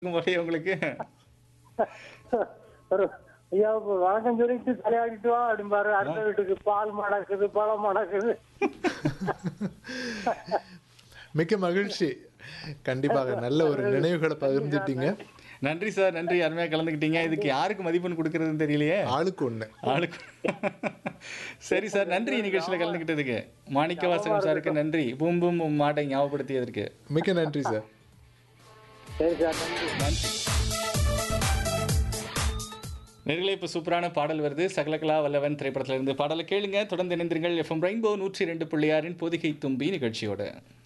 போதே உங்களுக்கு ஒரு ஐயா இப்ப வணக்கம் சொல்லிட்டு தலையாடிட்டு வா அப்படிம்பாரு அடுத்த வீட்டுக்கு பால் மணக்குது பழம் மணக்குது மிக்க மகிழ்ச்சி கண்டிப்பாக நல்ல ஒரு நினைவுகளை பகிர்ந்துட்டீங்க நன்றி சார் நன்றி அருமையா கலந்துக்கிட்டீங்க இதுக்கு யாருக்கு மதிப்பெண் கொடுக்கறதுன்னு தெரியலையே ஆளுக்கு ஒண்ணு ஆளுக்கு சரி சார் நன்றி நிகழ்ச்சியில கலந்துக்கிட்டதுக்கு மாணிக்க வாசகம் சாருக்கு நன்றி பூம் பூம் பூம் மாட்டை ஞாபகப்படுத்தியதற்கு மிக்க நன்றி சார் சரி சார் நன்றி நன்றி நேர்களே இப்போ சூப்பரான பாடல் வருது சகலகலா வல்லவன் திரைப்படத்துல இருந்து பாடலை கேளுங்க தொடர்ந்து இணைந்திருங்கள் எஃப்எம் ரெயின்போ நூற்றி ரெண்டு புள்ளியாரின் பொதிகை தும்பி நிகழ்ச்சியோட